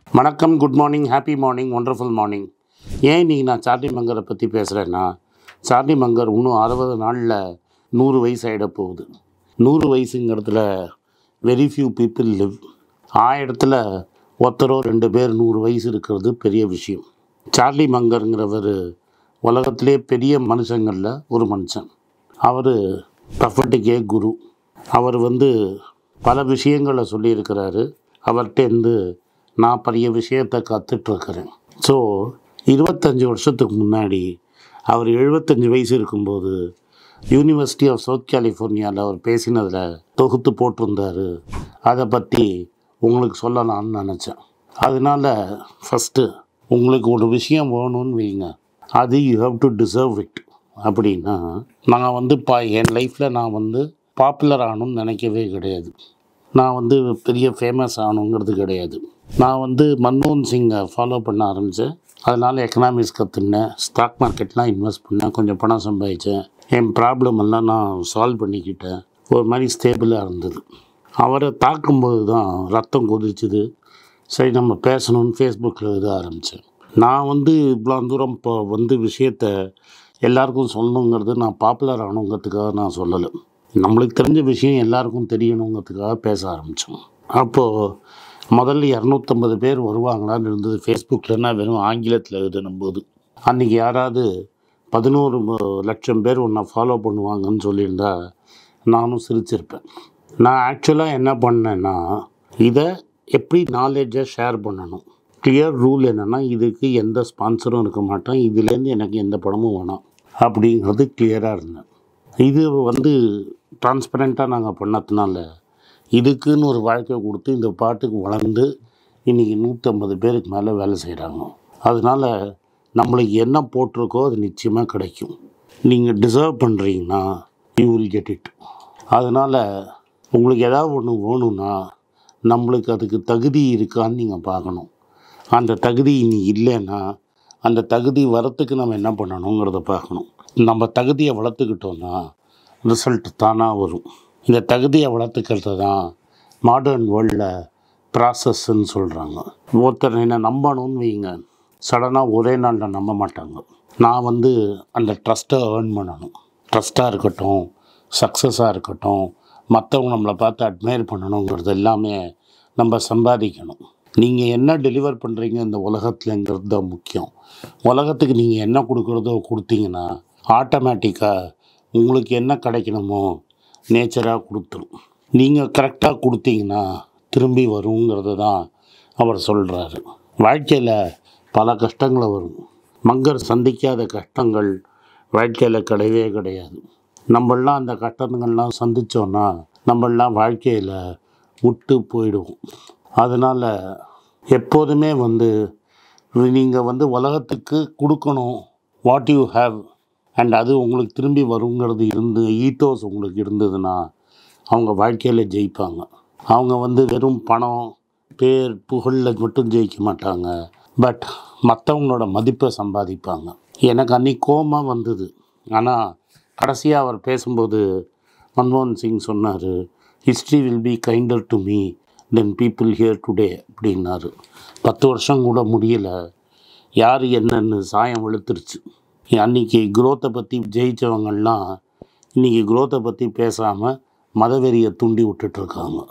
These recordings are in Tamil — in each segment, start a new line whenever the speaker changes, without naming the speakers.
வணக்கம் good morning happy morning wonderful morning ஏன் இன்றைக்கி நான் சார்லி மங்கரை பற்றி பேசுகிறேன்னா சார்லி மங்கர் இன்னும் அறுபது நாளில் நூறு வயசு ஆகிட போகுது நூறு வயசுங்கிறதுல வெரி ஃபியூ பீப்புள் லிவ் ஆயிரத்தில் ஒருத்தரோ ரெண்டு பேர் நூறு வயசு இருக்கிறது பெரிய விஷயம் சார்லி மங்கருங்கிறவர் உலகத்திலே பெரிய மனுஷங்களில் ஒரு மனுஷன் அவர் ப்ரஃபட்டிக்கே குரு அவர் வந்து பல விஷயங்களை சொல்லியிருக்கிறாரு அவர்கிட்டேருந்து நான் பெரிய விஷயத்தை கற்றுட்ருக்கிறேன் ஸோ இருபத்தஞ்சி வருஷத்துக்கு முன்னாடி அவர் எழுபத்தஞ்சி வயசு இருக்கும்போது யூனிவர்சிட்டி ஆஃப் சவுத் கலிஃபோர்னியாவில் அவர் பேசினதில் தொகுத்து போட்டிருந்தார் அதை பற்றி உங்களுக்கு சொல்லலாம்னு நினச்சேன் அதனால் ஃபஸ்ட்டு உங்களுக்கு ஒரு விஷயம் வேணும்னு வைங்க அது you have to deserve it அப்படின்னா நான் வந்து பா என் லைஃப்பில் நான் வந்து பாப்புலர் ஆகணும்னு நினைக்கவே கிடையாது நான் வந்து பெரிய ஃபேமஸ் ஆகணுங்கிறது கிடையாது நான் வந்து மன்மோகன் சிங்கை ஃபாலோ பண்ண ஆரம்பித்தேன் அதனால் எக்கனாமிக்ஸ் கற்றுனேன் ஸ்டாக் மார்க்கெட்லாம் இன்வெஸ்ட் பண்ணேன் கொஞ்சம் பணம் சம்பாதிச்சேன் என் ப்ராப்ளம் எல்லாம் நான் சால்வ் பண்ணிக்கிட்டேன் ஒரு மாதிரி ஸ்டேபிளாக இருந்தது அவரை தாக்கும்போது தான் ரத்தம் கொதிச்சுது சரி நம்ம பேசணும்னு ஃபேஸ்புக்கில் எழுத ஆரம்பித்தேன் நான் வந்து இவ்வளோ தூரம் இப்போ வந்து விஷயத்த எல்லாருக்கும் சொல்லணுங்கிறது நான் பாப்புலர் ஆகணுங்கிறதுக்காக நான் சொல்லலை நம்மளுக்கு தெரிஞ்ச விஷயம் எல்லாருக்கும் தெரியணுங்கிறதுக்காக பேச ஆரம்பித்தோம் அப்போது முதல்ல இரநூத்தம்பது பேர் வருவாங்களான்னு இருந்தது ஃபேஸ்புக்கில் நான் வெறும் ஆங்கிலத்தில் எழுதணும் போது அன்றைக்கி யாராவது பதினோரு ம- லட்சம் பேர் உன்னை ஃபாலோ பண்ணுவாங்கன்னு சொல்லியிருந்தா நானும் சிரிச்சிருப்பேன் நான் ஆக்சுவலாக என்ன பண்ணேன்னா இதை எப்படி நாலேஜை ஷேர் பண்ணணும் கிளியர் ரூல் என்னென்னா இதுக்கு எந்த ஸ்பான்சரும் இருக்க மாட்டேன் இதுலேருந்து எனக்கு எந்த படமும் வேணாம் அப்படிங்கிறது கிளியராக இருந்தேன் இது வந்து டிரான்ஸ்பரண்ட்டாக நாங்கள் பண்ணதுனால இதுக்குன்னு ஒரு வாழ்க்கை கொடுத்து இந்த பாட்டுக்கு வளர்ந்து இன்றைக்கி நூற்றம்பது பேருக்கு மேலே வேலை செய்கிறாங்க அதனால் நம்மளுக்கு என்ன போட்டிருக்கோ அது நிச்சயமாக கிடைக்கும் நீங்கள் டிசர்வ் பண்ணுறீங்கன்னா யூ வில் கெட் இட் அதனால் உங்களுக்கு ஏதாவது ஒன்று வேணும்னா நம்மளுக்கு அதுக்கு தகுதி இருக்கான்னு நீங்கள் பார்க்கணும் அந்த தகுதி இனி இல்லைன்னா அந்த தகுதி வரத்துக்கு நம்ம என்ன பண்ணணுங்கிறத பார்க்கணும் நம்ம தகுதியை வளர்த்துக்கிட்டோன்னா ரிசல்ட் தானாக வரும் இந்த தகுதியை வளர்த்துக்கிறது தான் மாடர்ன் வேர்ல்டில் ப்ராசஸ்ன்னு சொல்கிறாங்க ஒருத்தர் என்ன நம்பணும்னு வைங்க சடனாக ஒரே நாளில் நம்ப மாட்டாங்க நான் வந்து அந்த ட்ரஸ்ட்டை ஏர்ன் பண்ணணும் ட்ரஸ்ட்டாக இருக்கட்டும் சக்ஸஸாக இருக்கட்டும் மற்றவங்க நம்மளை பார்த்து அட்மையர் பண்ணணுங்கிறது எல்லாமே நம்ம சம்பாதிக்கணும் நீங்கள் என்ன டெலிவர் பண்ணுறீங்க இந்த உலகத்துலங்கிறது தான் முக்கியம் உலகத்துக்கு நீங்கள் என்ன கொடுக்குறதோ கொடுத்தீங்கன்னா ஆட்டோமேட்டிக்காக உங்களுக்கு என்ன கிடைக்கணுமோ நேச்சராக கொடுத்துரும் நீங்கள் கரெக்டாக கொடுத்தீங்கன்னா திரும்பி வருங்கிறது தான் அவர் சொல்கிறாரு வாழ்க்கையில் பல கஷ்டங்களை வரும் மங்கர் சந்திக்காத கஷ்டங்கள் வாழ்க்கையில் கிடையவே கிடையாது நம்மளாம் அந்த கஷ்டங்கள்லாம் சந்தித்தோன்னா நம்மளாம் வாழ்க்கையில் விட்டு போயிடுவோம் அதனால் எப்போதுமே வந்து நீங்கள் வந்து உலகத்துக்கு கொடுக்கணும் வாட் யூ ஹேவ் அண்ட் அது உங்களுக்கு திரும்பி வருங்கிறது இருந்து ஈத்தோஸ் உங்களுக்கு இருந்ததுன்னா அவங்க வாழ்க்கையில் ஜெயிப்பாங்க அவங்க வந்து வெறும் பணம் பேர் புகழில் மட்டும் ஜெயிக்க மாட்டாங்க பட் மற்றவங்களோட மதிப்பை சம்பாதிப்பாங்க எனக்கு அன்னைக்கு கோபமாக வந்தது ஆனால் கடைசியாக அவர் பேசும்போது மன்மோகன் சிங் சொன்னார் history will be kinder to me then people here today அப்படின்னாரு பத்து வருஷம் கூட முடியலை யார் என்னன்னு சாயம் வெளுத்துருச்சு அன்றைக்கி குரோத்தை பற்றி ஜெயித்தவங்கள்லாம் இன்றைக்கி குரோத்தை பற்றி பேசாமல் மதவெறியை தூண்டி விட்டுட்ருக்காங்க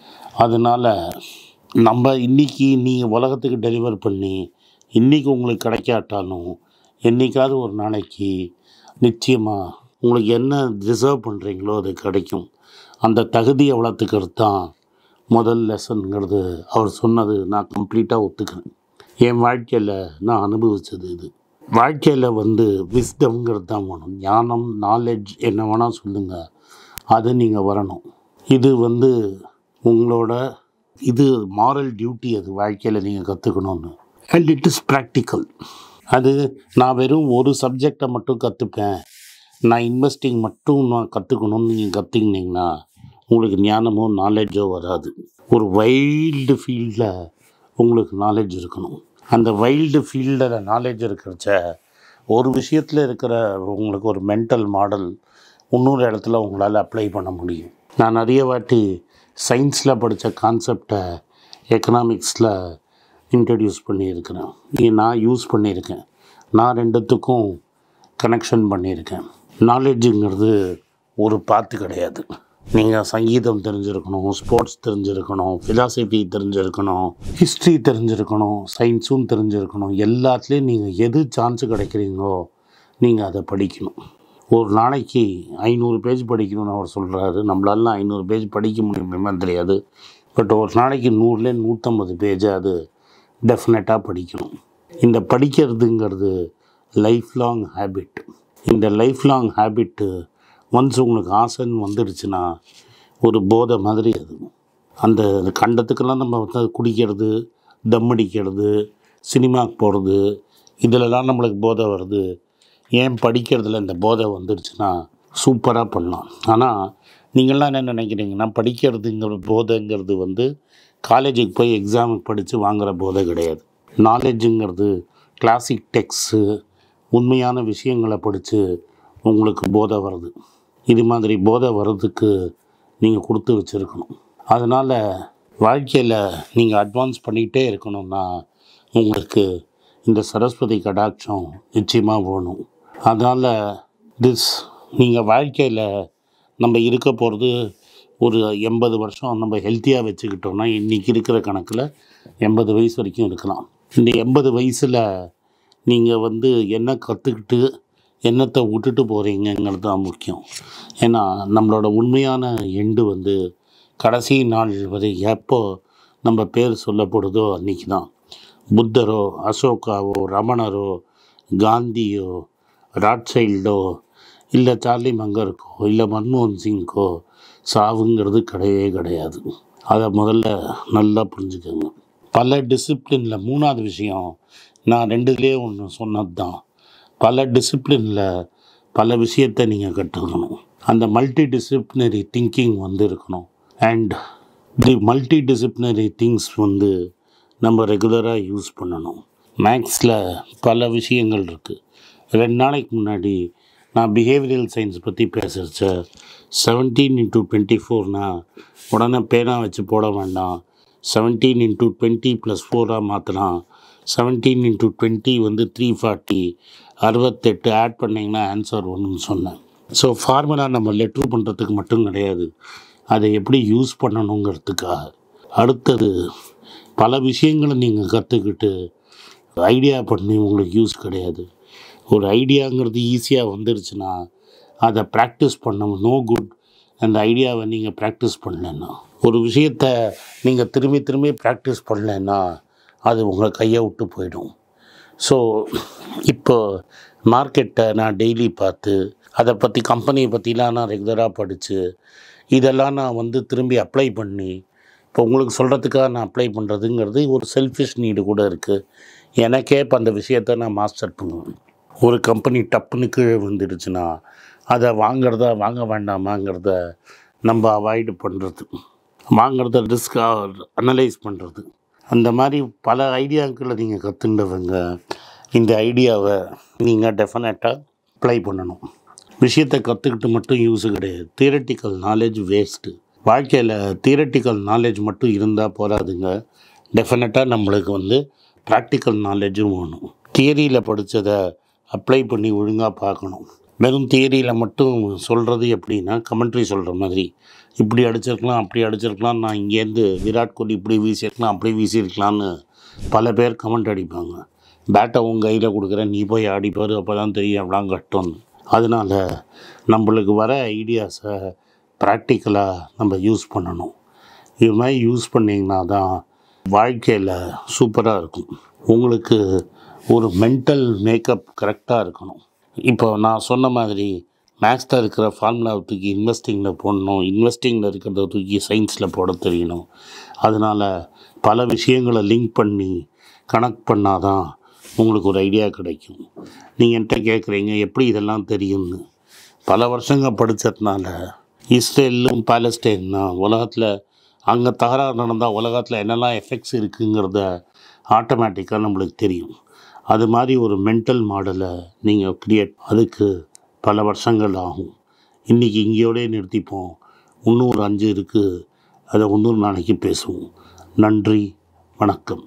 அதனால் நம்ம இன்றைக்கி நீங்கள் உலகத்துக்கு டெலிவர் பண்ணி இன்றைக்கி உங்களுக்கு கிடைக்காட்டாலும் என்றைக்காவது ஒரு நாளைக்கு நிச்சயமாக உங்களுக்கு என்ன ரிசர்வ் பண்ணுறீங்களோ அது கிடைக்கும் அந்த தகுதியை வளர்த்துக்கிறது தான் முதல் லெசன்ங்கிறது அவர் சொன்னது நான் கம்ப்ளீட்டாக ஒத்துக்கிறேன் என் வாழ்க்கையில் நான் அனுபவித்தது இது வாழ்க்கையில் வந்து விஸ்டம்ங்கிறது தான் வேணும் ஞானம் நாலேஜ் என்ன வேணால் சொல்லுங்கள் அது நீங்கள் வரணும் இது வந்து உங்களோட இது மாரல் டியூட்டி அது வாழ்க்கையில் நீங்கள் கற்றுக்கணும்னு அண்ட் இட் இஸ் ப்ராக்டிக்கல் அது நான் வெறும் ஒரு சப்ஜெக்டை மட்டும் கற்றுப்பேன் நான் இன்வெஸ்டிங் மட்டும் நான் கற்றுக்கணும்னு நீங்கள் கற்றுக்கினீங்கன்னா உங்களுக்கு ஞானமோ நாலேஜோ வராது ஒரு வைல்டு ஃபீல்டில் உங்களுக்கு நாலேஜ் இருக்கணும் அந்த வைல்டு ஃபீல்டில் நாலேஜ் இருக்கிறச்ச ஒரு விஷயத்தில் இருக்கிற உங்களுக்கு ஒரு மென்டல் மாடல் இன்னொரு இடத்துல உங்களால் அப்ளை பண்ண முடியும் நான் நிறைய வாட்டி சயின்ஸில் படித்த கான்செப்டை எக்கனாமிக்ஸில் இன்ட்ரடியூஸ் பண்ணியிருக்கிறேன் இது நான் யூஸ் பண்ணியிருக்கேன் நான் ரெண்டுத்துக்கும் கனெக்ஷன் பண்ணியிருக்கேன் நாலேஜுங்கிறது ஒரு பாத்து கிடையாது நீங்கள் சங்கீதம் தெரிஞ்சிருக்கணும் ஸ்போர்ட்ஸ் தெரிஞ்சிருக்கணும் ஃபிலாசபி தெரிஞ்சிருக்கணும் ஹிஸ்ட்ரி தெரிஞ்சிருக்கணும் சயின்ஸும் தெரிஞ்சிருக்கணும் எல்லாத்துலேயும் நீங்கள் எது சான்ஸ் கிடைக்கிறீங்களோ நீங்கள் அதை படிக்கணும் ஒரு நாளைக்கு ஐநூறு பேஜ் படிக்கணும்னு அவர் சொல்கிறாரு நம்மளால ஐநூறு பேஜ் படிக்க முடியுமே தெரியாது பட் ஒரு நாளைக்கு நூறுலேயே நூற்றம்பது பேஜ் அது டெஃபினட்டாக படிக்கணும் இந்த படிக்கிறதுங்கிறது லைஃப் லாங் ஹேபிட் இந்த லைஃப் லாங் ஹேபிட்டு ஒன்ஸ் உங்களுக்கு ஆசைன்னு வந்துடுச்சுன்னா ஒரு போதை மாதிரி அது அந்த கண்டத்துக்கெல்லாம் நம்ம வந்து குடிக்கிறது தம் அடிக்கிறது சினிமாவுக்கு போகிறது இதிலலாம் நம்மளுக்கு போதை வருது ஏன் படிக்கிறதுல இந்த போதை வந்துடுச்சுன்னா சூப்பராக பண்ணலாம் ஆனால் நீங்கள்லாம் என்ன நினைக்கிறீங்கன்னா படிக்கிறதுங்கிற போதைங்கிறது வந்து காலேஜுக்கு போய் எக்ஸாமுக்கு படித்து வாங்குகிற போதை கிடையாது நாலேஜுங்கிறது கிளாசிக் டெக்ஸ்ஸு உண்மையான விஷயங்களை படித்து உங்களுக்கு போதை வருது இது மாதிரி போதை வர்றதுக்கு நீங்கள் கொடுத்து வச்சுருக்கணும் அதனால் வாழ்க்கையில் நீங்கள் அட்வான்ஸ் பண்ணிகிட்டே இருக்கணும்னா உங்களுக்கு இந்த சரஸ்வதி கடாட்சம் நிச்சயமாக வேணும் அதனால் திஸ் நீங்கள் வாழ்க்கையில் நம்ம இருக்க போகிறது ஒரு எண்பது வருஷம் நம்ம ஹெல்த்தியாக வச்சுக்கிட்டோம்னா இன்றைக்கி இருக்கிற கணக்கில் எண்பது வயசு வரைக்கும் இருக்கலாம் இந்த எண்பது வயசில் நீங்கள் வந்து என்ன கற்றுக்கிட்டு என்னத்தை விட்டுட்டு போகிறீங்கங்கிறது தான் முக்கியம் ஏன்னா நம்மளோட உண்மையான எண்டு வந்து கடைசி நாள் வரை எப்போ நம்ம பேர் சொல்லப்படுதோ அன்றைக்கி தான் புத்தரோ அசோகாவோ ரமணரோ காந்தியோ ராட்சைல்டோ இல்லை சார்லி மங்கருக்கோ இல்லை மன்மோகன் சிங்க்கோ சாவுங்கிறது கிடையவே கிடையாது அதை முதல்ல நல்லா புரிஞ்சுக்கோங்க பல டிசிப்ளினில் மூணாவது விஷயம் நான் ரெண்டுலேயே ஒன்று சொன்னது தான் பல டிசிப்ளினில் பல விஷயத்தை நீங்கள் கற்றுக்கணும் அந்த மல்டி டிசிப்ளினரி திங்கிங் வந்து இருக்கணும் and the multi disciplinary things வந்து நம்ம ரெகுலராக யூஸ் பண்ணணும் மேக்ஸில் பல விஷயங்கள் இருக்குது ரெண்டு நாளைக்கு முன்னாடி நான் பிஹேவியரல் சயின்ஸ் பற்றி பேசுகிறச்ச செவன்டீன் இன்ட்டு டுவெண்ட்டி ஃபோர்னா உடனே பேனா வச்சு போட வேண்டாம் செவன்டீன் இன்ட்டு டுவெண்ட்டி ப்ளஸ் ஃபோராக மாற்றலாம் செவன்டீன் இன்ட்டு டுவெண்ட்டி வந்து த்ரீ ஃபார்ட்டி அறுபத்தெட்டு ஆட் பண்ணிங்கன்னா ஆன்சர் ஒன்றுன்னு சொன்னேன் ஸோ ஃபார்முலா நம்ம லெட்ரு பண்ணுறதுக்கு மட்டும் கிடையாது அதை எப்படி யூஸ் பண்ணணுங்கிறதுக்காக அடுத்தது பல விஷயங்களை நீங்கள் கற்றுக்கிட்டு ஐடியா பண்ணி உங்களுக்கு யூஸ் கிடையாது ஒரு ஐடியாங்கிறது ஈஸியாக வந்துருச்சுன்னா அதை ப்ராக்டிஸ் பண்ண நோ குட் அந்த ஐடியாவை நீங்கள் ப்ராக்டிஸ் பண்ணலைன்னா ஒரு விஷயத்தை நீங்கள் திரும்பி திரும்பி ப்ராக்டிஸ் பண்ணலைன்னா அது உங்களை கையை விட்டு போயிடும் ஸோ இப்போ மார்க்கெட்டை நான் டெய்லி பார்த்து அதை பற்றி கம்பெனியை பற்றிலாம் நான் ரெகுலராக படித்து இதெல்லாம் நான் வந்து திரும்பி அப்ளை பண்ணி இப்போ உங்களுக்கு சொல்கிறதுக்காக நான் அப்ளை பண்ணுறதுங்கிறது ஒரு செல்ஃபிஷ் நீடு கூட இருக்குது எனக்கே இப்போ அந்த விஷயத்தை நான் மாஸ்டர் பண்ணுவேன் ஒரு கம்பெனி டப்புன்னு கீழே வந்துடுச்சுன்னா அதை வாங்குறதா வாங்க வேண்டாமாங்கிறத நம்ம அவாய்டு பண்ணுறது வாங்குறத ரிஸ்க்காக அனலைஸ் பண்ணுறது அந்த மாதிரி பல ஐடியாக்களை நீங்கள் கற்றுண்டவங்க இந்த ஐடியாவை நீங்கள் டெஃபினட்டாக அப்ளை பண்ணணும் விஷயத்தை கற்றுக்கிட்டு மட்டும் யூஸு கிடையாது தியரட்டிக்கல் நாலேஜ் வேஸ்ட்டு வாழ்க்கையில் தியரட்டிக்கல் நாலேஜ் மட்டும் இருந்தால் போகாதுங்க டெஃபினட்டாக நம்மளுக்கு வந்து ப்ராக்டிக்கல் நாலேஜும் வேணும் தியரியில் படித்ததை அப்ளை பண்ணி ஒழுங்காக பார்க்கணும் வெறும் தியரியில் மட்டும் சொல்கிறது எப்படின்னா கமெண்ட்ரி சொல்கிற மாதிரி இப்படி அடிச்சிருக்கலாம் அப்படி அடிச்சிருக்கலாம் நான் இங்கேருந்து விராட் கோலி இப்படி வீசியிருக்கலாம் அப்படி வீசியிருக்கலான்னு பல பேர் கமெண்ட் அடிப்பாங்க பேட்டை உன் கையில் கொடுக்குறேன் நீ போய் ஆடிப்பார் அப்போ தான் தெரியும் எவ்வளோ கஷ்டம்னு அதனால் நம்மளுக்கு வர ஐடியாஸை ப்ராக்டிக்கலாக நம்ம யூஸ் பண்ணணும் இது மாதிரி யூஸ் பண்ணிங்கன்னா தான் வாழ்க்கையில் சூப்பராக இருக்கும் உங்களுக்கு ஒரு மென்டல் மேக்கப் கரெக்டாக இருக்கணும் இப்போ நான் சொன்ன மாதிரி மேக்ஸில் இருக்கிற ஃபார்முலாவை தூக்கி இன்வெஸ்டிங்கில் போடணும் இன்வெஸ்டிங்கில் இருக்கிறத தூக்கி சயின்ஸில் போட தெரியணும் அதனால் பல விஷயங்களை லிங்க் பண்ணி கனெக்ட் பண்ணால் தான் உங்களுக்கு ஒரு ஐடியா கிடைக்கும் நீங்கள் என்கிட்ட கேட்குறீங்க எப்படி இதெல்லாம் தெரியும்னு பல வருஷங்கள் படித்ததுனால இஸ்ரேலும் பாலஸ்டைன்னா உலகத்தில் அங்கே தகராறு நடந்தால் உலகத்தில் என்னெல்லாம் எஃபெக்ட்ஸ் இருக்குங்கிறத ஆட்டோமேட்டிக்காக நம்மளுக்கு தெரியும் அது மாதிரி ஒரு மென்டல் மாடலை நீங்கள் க்ரியேட் அதுக்கு பல வருஷங்கள் ஆகும் இன்றைக்கி இங்கேயோடே நிறுத்திப்போம் இன்னும் ஒரு அஞ்சு இருக்குது அதை இன்னொரு நாளைக்கு பேசுவோம் நன்றி வணக்கம்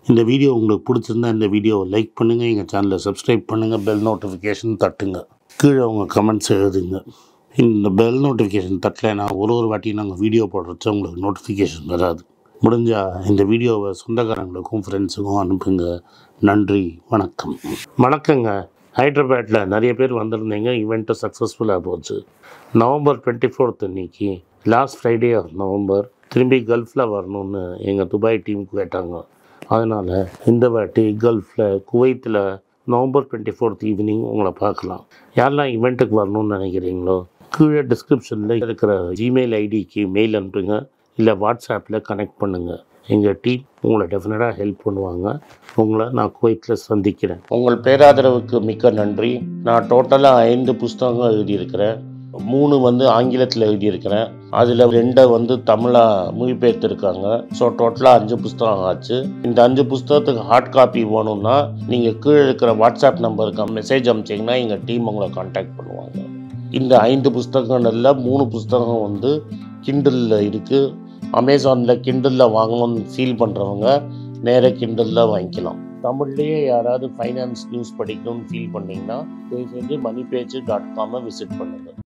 இந்த வீடியோ உங்களுக்கு பிடிச்சிருந்தா இந்த வீடியோவை லைக் பண்ணுங்கள் எங்கள் சேனலை சப்ஸ்கிரைப் பண்ணுங்கள் பெல் நோட்டிஃபிகேஷன் தட்டுங்க கீழே உங்கள் கமெண்ட்ஸ் எழுதுங்க இந்த பெல் நோட்டிஃபிகேஷன் தட்டலைன்னா ஒரு ஒரு வாட்டி நாங்கள் வீடியோ போடுறச்ச உங்களுக்கு நோட்டிஃபிகேஷன் வராது முடிஞ்சால் இந்த வீடியோவை சொந்தக்காரங்களுக்கும் ஃப்ரெண்ட்ஸுக்கும் அனுப்புங்க நன்றி வணக்கம் வணக்கங்க ஹைதராபாத்தில் நிறைய பேர் வந்திருந்தீங்க ஈவெண்ட்டு சக்ஸஸ்ஃபுல்லாக போச்சு நவம்பர் டுவெண்ட்டி ஃபோர்த் அன்னைக்கு லாஸ்ட் ஃப்ரைடே ஆஃப் நவம்பர் திரும்பி கல்ஃபில் வரணும்னு எங்கள் துபாய் டீம் கேட்டாங்க அதனால் இந்த வாட்டி கல்ஃபில் குவைத்தில் நவம்பர் டுவெண்ட்டி ஃபோர்த் ஈவினிங் உங்களை பார்க்கலாம் யாரெல்லாம் ஈவெண்ட்டுக்கு வரணும்னு நினைக்கிறீங்களோ கீழே டிஸ்கிரிப்ஷனில் இருக்கிற ஜிமெயில் ஐடிக்கு மெயில் அனுப்புங்க இல்லை வாட்ஸ்அப்பில் கனெக்ட் பண்ணுங்கள் எங்கள் டீம் உங்களை டெஃபினட்டாக ஹெல்ப் பண்ணுவாங்க உங்களை நான் குவைத்தில் சந்திக்கிறேன் உங்கள் பேராதரவுக்கு மிக்க நன்றி நான் டோட்டலாக ஐந்து புஸ்தகங்கள் எழுதியிருக்கிறேன் மூணு வந்து ஆங்கிலத்தில் எழுதியிருக்கிறேன் அதில் ரெண்டை வந்து தமிழாக மொழிபெயர்த்துருக்காங்க ஸோ டோட்டலாக அஞ்சு புஸ்தகம் ஆச்சு இந்த அஞ்சு புஸ்தகத்துக்கு ஹார்ட் காப்பி வேணும்னா நீங்கள் கீழே இருக்கிற வாட்ஸ்அப் நம்பருக்கு மெசேஜ் அனுப்பிச்சிங்கன்னா எங்கள் டீம் உங்களை காண்டாக்ட் பண்ணுவாங்க இந்த ஐந்து புஸ்தகங்களில் மூணு புஸ்தகம் வந்து கிண்டலில் இருக்குது அமேசானில் கிண்டலில் வாங்கணும்னு ஃபீல் பண்ணுறவங்க நேராக கிண்டலில் வாங்கிக்கலாம் தமிழ்லேயே யாராவது ஃபைனான்ஸ் நியூஸ் படிக்கணும்னு ஃபீல் பண்ணிங்கன்னா தயவு செஞ்சு மணி பேஜ் டாட் காமை விசிட் பண்ணுங்கள்